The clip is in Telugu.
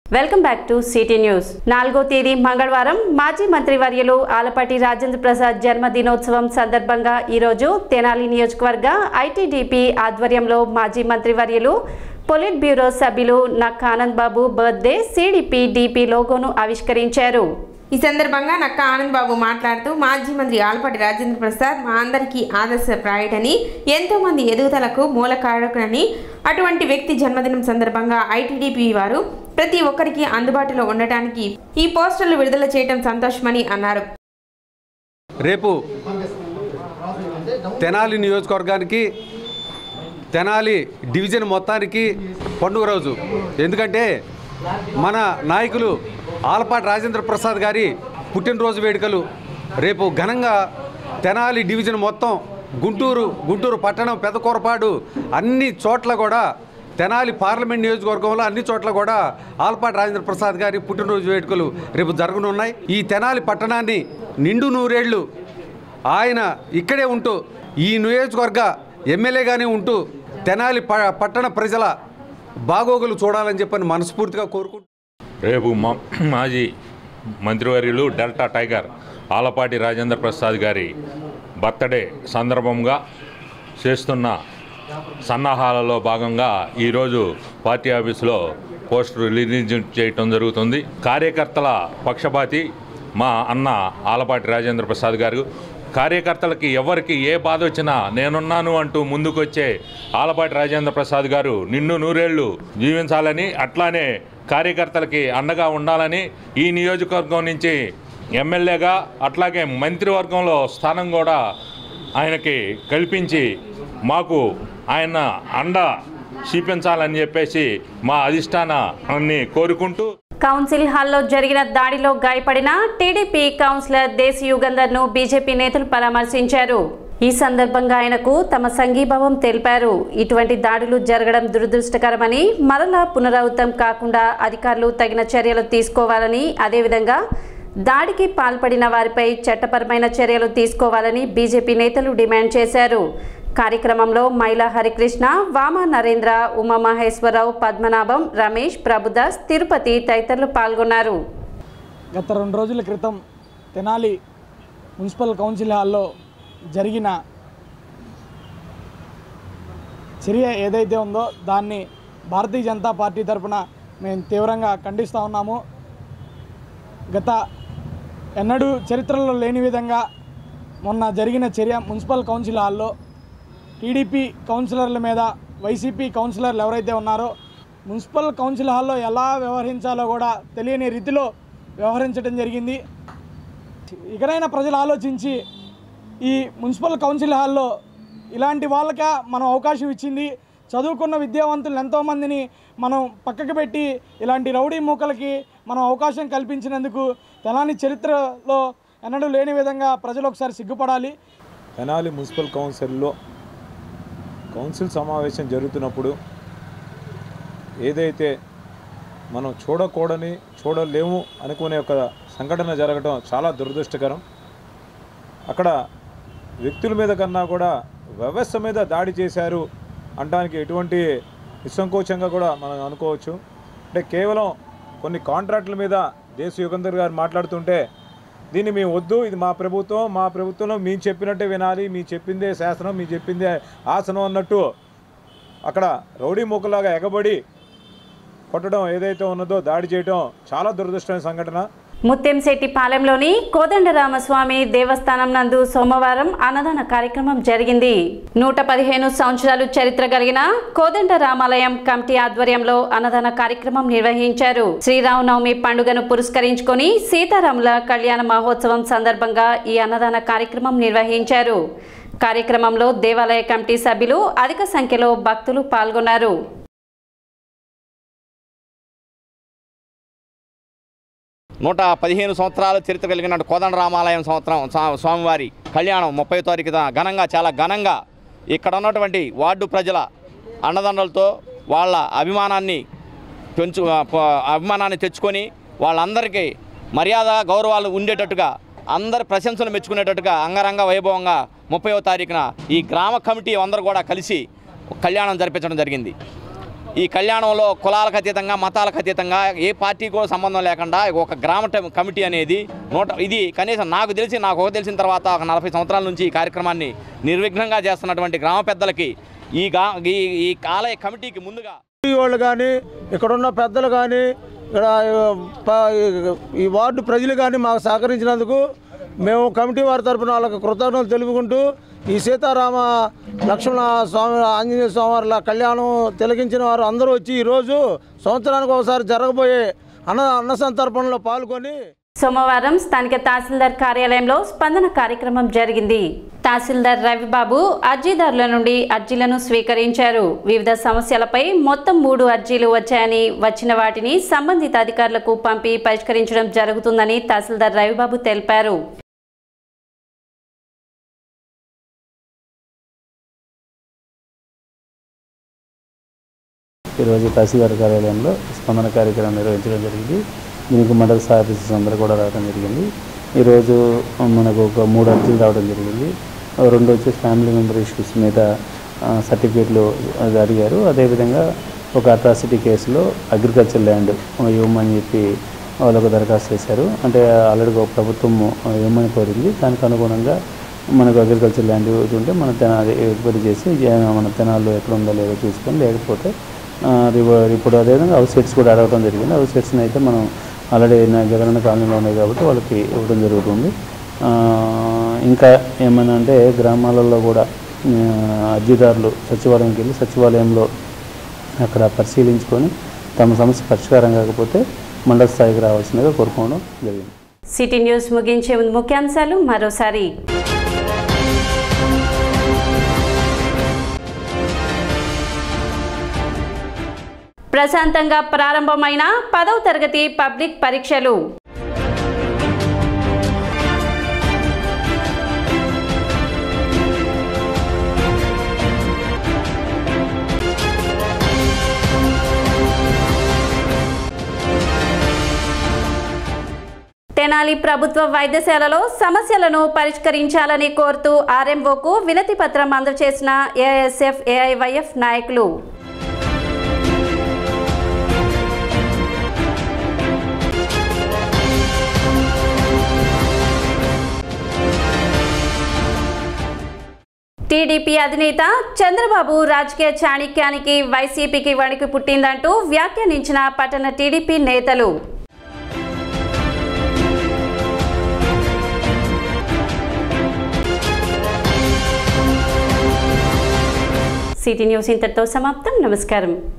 welcome back to city news నాలుగో తేదీ మంగళవారం మాజీ మంత్రి వర్యులు ఆలపాటి రాజేంద్ర ప్రసాద్ జన్మదినోత్సవం సందర్భంగా ఈరోజు తెనాలి నియోజకవర్గ ఐటీడీపీ ఆధ్వర్యంలో మాజీ మంత్రి వర్యులు పొలిట్ బ్యూరో సభ్యులు Nakka Anand Babu birthday CDP DP లోగోను ఆవిష్కరించారు ఈ సందర్భంగా నక్క ఆనంద్ బాబు మాట్లాడుతూ మాజీ మంత్రి ఆలపాటి రాజేంద్ర ప్రసాద్ మా అందరికీ ఆదర్శప్రాయుడని ఎంతో మంది ఎదుగుదలకు మూల కారకుడని అటువంటి వ్యక్తి జన్మదినం సందర్భంగా ఐటీడీపీ వారు ప్రతి ఒక్కరికి అందుబాటులో ఉండటానికి ఈ పోస్టర్లు విడుదల చేయడం సంతోషమని అన్నారు రేపు తెనాలి నియోజకవర్గానికి తెనాలి డివిజన్ మొత్తానికి పండుగ రోజు ఎందుకంటే మన నాయకులు ఆలపాటి రాజేంద్ర ప్రసాద్ గారి పుట్టినరోజు వేడుకలు రేపు ఘనంగా తెనాలి డివిజన్ మొత్తం గుంటూరు గుంటూరు పట్టణం పెదకూరపాడు అన్ని చోట్ల కూడా తెనాలి పార్లమెంట్ నియోజకవర్గంలో అన్ని చోట్ల కూడా ఆలపాటి రాజేంద్ర ప్రసాద్ గారి పుట్టినరోజు వేడుకలు రేపు జరగనున్నాయి ఈ తెనాలి పట్టణాన్ని నిండు నూరేళ్లు ఆయన ఇక్కడే ఉంటూ ఈ నియోజకవర్గ ఎమ్మెల్యేగానే ఉంటూ తెనాలి ప పట్టణ ప్రజల బాగోగులు చూడాలని చెప్పని మనస్ఫూర్తిగా కోరుకుంటూ రేపు మా మాజీ మంత్రివర్యులు డెల్టా టైగర్ ఆలపాటి రాజేంద్ర ప్రసాద్ గారి బర్త్డే సందర్భంగా చేస్తున్న సన్నాహాలలో భాగంగా ఈరోజు పార్టీ ఆఫీసులో పోస్టర్ రిలీజ్ చేయటం జరుగుతుంది కార్యకర్తల పక్షపాతి మా అన్న ఆలపాటి రాజేంద్ర ప్రసాద్ గారు కార్యకర్తలకి ఎవరికి ఏ బాధ వచ్చినా నేనున్నాను అంటూ ముందుకొచ్చే ఆలపాటి రాజేంద్ర ప్రసాద్ గారు నిన్ను నూరేళ్లు జీవించాలని అట్లానే కార్యకర్తలకి అండగా ఉండాలని ఈ నియోజకవర్గం నుంచి ఎమ్మెల్యేగా అట్లాగే మంత్రివర్గంలో స్థానం కూడా ఆయనకి కల్పించి మాకు ఆయన అండ చూపించాలని చెప్పేసి మా అధిష్టానాన్ని కోరుకుంటూ కౌన్సిల్ హాల్లో జరిగిన దాడిలో గాయపడిన టీడీపీ కౌన్సిలర్ దేశీ యుగంధర్ను బీజేపీ నేతలు పరామర్శించారు ఈ సందర్భంగా ఆయనకు తమ సంఘీభావం తెలిపారు ఇటువంటి దాడులు జరగడం దురదృష్టకరమని మరలా పునరావృతం కాకుండా అధికారులు తగిన చర్యలు తీసుకోవాలని అదేవిధంగా దాడికి పాల్పడిన వారిపై చట్టపరమైన చర్యలు తీసుకోవాలని బీజేపీ నేతలు డిమాండ్ చేశారు కార్యక్రమంలో మైలా హరికృష్ణ వామ నరేంద్ర ఉమామహేశ్వరరావు పద్మనాభం రమేష్ ప్రభుదాస్ తిరుపతి తదితరులు పాల్గొన్నారు గత రెండు రోజుల క్రితం తెనాలి మున్సిపల్ కౌన్సిల్ హాల్లో జరిగిన చర్య ఏదైతే ఉందో దాన్ని భారతీయ జనతా పార్టీ తరఫున మేము తీవ్రంగా ఖండిస్తూ ఉన్నాము గత ఎన్నడూ చరిత్రలో లేని విధంగా మొన్న జరిగిన చర్య మున్సిపల్ కౌన్సిల్ హాల్లో టీడీపీ కౌన్సిలర్ల మీద వైసీపీ కౌన్సిలర్లు ఎవరైతే ఉన్నారో మున్సిపల్ కౌన్సిల్ హాల్లో ఎలా వ్యవహరించాలో కూడా తెలియని రీతిలో వ్యవహరించడం జరిగింది ఇకనైనా ప్రజలు ఆలోచించి ఈ మున్సిపల్ కౌన్సిల్ హాల్లో ఇలాంటి వాళ్ళక మనం అవకాశం ఇచ్చింది చదువుకున్న విద్యావంతులు ఎంతోమందిని మనం పక్కకు పెట్టి ఇలాంటి రౌడీ మూకలకి మనం అవకాశం కల్పించినందుకు తెలాని చరిత్రలో ఎన్నడూ లేని విధంగా ప్రజలు ఒకసారి సిగ్గుపడాలి తెనాలి మున్సిపల్ కౌన్సిల్లో కౌన్సిల్ సమావేశం జరుగుతున్నప్పుడు ఏదైతే మనం చూడకూడని చూడలేము అనుకునే ఒక సంఘటన జరగడం చాలా దురదృష్టకరం అక్కడ వ్యక్తుల మీద కన్నా కూడా వ్యవస్థ మీద దాడి చేశారు అనడానికి ఎటువంటి నిస్సంకోచంగా కూడా మనం అనుకోవచ్చు అంటే కేవలం కొన్ని కాంట్రాక్టుల మీద దేశ యుగంధర్ గారు మాట్లాడుతుంటే దీన్ని మేము వద్దు ఇది మా ప్రభుత్వం మా ప్రభుత్వంలో మేము చెప్పినట్టే వినాలి మీ చెప్పిందే శాసనం మీ చెప్పిందే ఆసనం అన్నట్టు అక్కడ రౌడీ మూకలాగా ఎగబడి కొట్టడం ఏదైతే ఉన్నదో దాడి చేయడం చాలా దురదృష్టమైన సంఘటన ముత్యంశెట్టిపాలెంలోని కోదండరామస్వామి దేవస్థానం నందు సోమవారం అన్నదాన కార్యక్రమం జరిగింది నూట పదిహేను సంవత్సరాలు చరిత్ర కలిగిన కోదండరామాలయం కమిటీ ఆధ్వర్యంలో అన్నదాన కార్యక్రమం నిర్వహించారు శ్రీరామనవమి పండుగను పురస్కరించుకొని సీతారాముల కళ్యాణ మహోత్సవం సందర్భంగా ఈ అన్నదాన కార్యక్రమం నిర్వహించారు కార్యక్రమంలో దేవాలయ కమిటీ సభ్యులు అధిక సంఖ్యలో భక్తులు పాల్గొన్నారు నూట పదిహేను సంవత్సరాల చరిత్ర కలిగిన కోదండరామాలయం సంవత్సరం స్వా- స్వామివారి కళ్యాణం ముప్పై తారీఖున ఘనంగా చాలా ఘనంగా ఇక్కడ ఉన్నటువంటి వార్డు ప్రజల అన్నదండలతో వాళ్ళ అభిమానాన్ని పెంచు ఆ, ప- అభిమానాన్ని తెచ్చుకొని వాళ్ళందరికీ మర్యాద గౌరవాలు ఉండేటట్టుగా అందరి ప్రశంసలు మెచ్చుకునేటట్టుగా అంగరంగ వైభవంగా ముప్పైవ తారీఖున ఈ గ్రామ కమిటీ అందరూ కూడా కలిసి కళ్యాణం జరిపించడం జరిగింది ఈ కళ్యాణంలో కులాలకు అతీతంగా మతాలకు అతీతంగా ఏ పార్టీ కూడా సంబంధం లేకుండా ఒక గ్రామ ట- కమిటీ అనేది నూట ఇది కనీసం నాకు తెలిసి నాకు ఒక తెలిసిన తర్వాత ఒక నలభై సంవత్సరాల నుంచి ఈ కార్యక్రమాన్ని నిర్విఘ్నంగా చేస్తున్నటువంటి గ్రామ పెద్దలకి ఈ గా ఈ ఈ ఆలయ కమిటీకి ముందుగా ఈ వాళ్ళు కానీ ఇక్కడ ఉన్న పెద్దలు కానీ ఇక్కడ ప- ఈ వార్డు ప్రజలు కానీ మాకు సహకరించినందుకు మేము కమిటీ వారి తరపున వాళ్ళకి కృతజ్ఞతలు తెలుపుకుంటూ ఈ సీతారామ లక్ష్మణ స్వామి ఆంజనేయ స్వామి వారి కళ్యాణం తిలకించిన వారు అందరూ వచ్చి ఈరోజు సంవత్సరానికి ఒకసారి జరగబోయే అన్న అన్న సంతర్పణలో పాల్గొని సోమవారం స్థానిక తహసీల్దార్ కార్యాలయంలో స్పందన కార్యక్రమం జరిగింది తహసీల్దార్ రవిబాబు అర్జీదారుల నుండి అర్జీలను స్వీకరించారు వివిధ సమస్యలపై మొత్తం మూడు అర్జీలు వచ్చాయని వచ్చిన వాటిని సంబంధిత అధికారులకు పంపి పరిష్కరించడం జరుగుతుందని తహసీల్దార్ రవిబాబు తెలిపారు ఈరోజు తహసీల్దార్ కార్యాలయంలో స్పందన కార్యక్రమం నిర్వహించడం జరిగింది దీనికి మండల ఆఫీసర్స్ అందరూ కూడా రావడం జరిగింది ఈరోజు మనకు ఒక మూడు అర్జీలు రావడం జరిగింది రెండు వచ్చి ఫ్యామిలీ మెంబర్ ఇష్యూస్ మీద ఆ, సర్టిఫికేట్లు అది అడిగారు అదేవిధంగా ఒక అట్రాసిటీ కేసులో అగ్రికల్చర్ ల్యాండ్ ఇవ్వమని చెప్పి వాళ్ళకు దరఖాస్తు చేశారు అంటే ఆల్రెడీ ఒక ప్రభుత్వం ఇవ్వమని కోరింది దానికి అనుగుణంగా మనకు అగ్రికల్చర్ ల్యాండ్ ఉంటే మన తెనాలి ఎక్వైరీ చేసి ఏ- మన తెనాల్లో ఎక్కడ ఉందో లేదో చూసుకొని లేకపోతే ఆ, రివ- ఇప్పుడు అదేవిధంగా హౌస్ సెట్స్ కూడా అడగడం జరిగింది హౌస్ సెట్స్ని అయితే మనం ఆల్రెడీ నా జగనన్న కాలనీలో ఉన్నాయి కాబట్టి వాళ్ళకి ఇవ్వడం జరుగుతుంది ఆ, ఇంకా ఏమైనా అంటే గ్రామాలలో కూడా ఆ, అర్జీదారులు సచివాలయంకి వెళ్ళి సచివాలయంలో అక్కడ పరిశీలించుకొని తమ సమస్య పరిష్కారం కాకపోతే మండల స్థాయికి రావాల్సిందిగా కోరుకోవడం జరిగింది సిటీ న్యూస్ ముగించే ముందు ముఖ్యాంశాలు మరోసారి ప్రశాంతంగా ప్రారంభమైన పదవ తరగతి పబ్లిక్ పరీక్షలు తెనాలి ప్రభుత్వ వైద్యశాలలో సమస్యలను పరిష్కరించాలని కోరుతూ ఆర్ఎంఓకు వినతి పత్రం అందజేసిన ఏఎస్ఎఫ్ ఏఐవైఎఫ్ నాయకులు టీడీపీ అధినేత చంద్రబాబు రాజకీయ చాణిక్యానికి వైసీపీకి వణికి పుట్టిందంటూ వ్యాఖ్యానించిన పట్టణ టీడీపీ నేతలు సిటీ న్యూస్ ఇంతటితో సమాప్తం నమస్కారం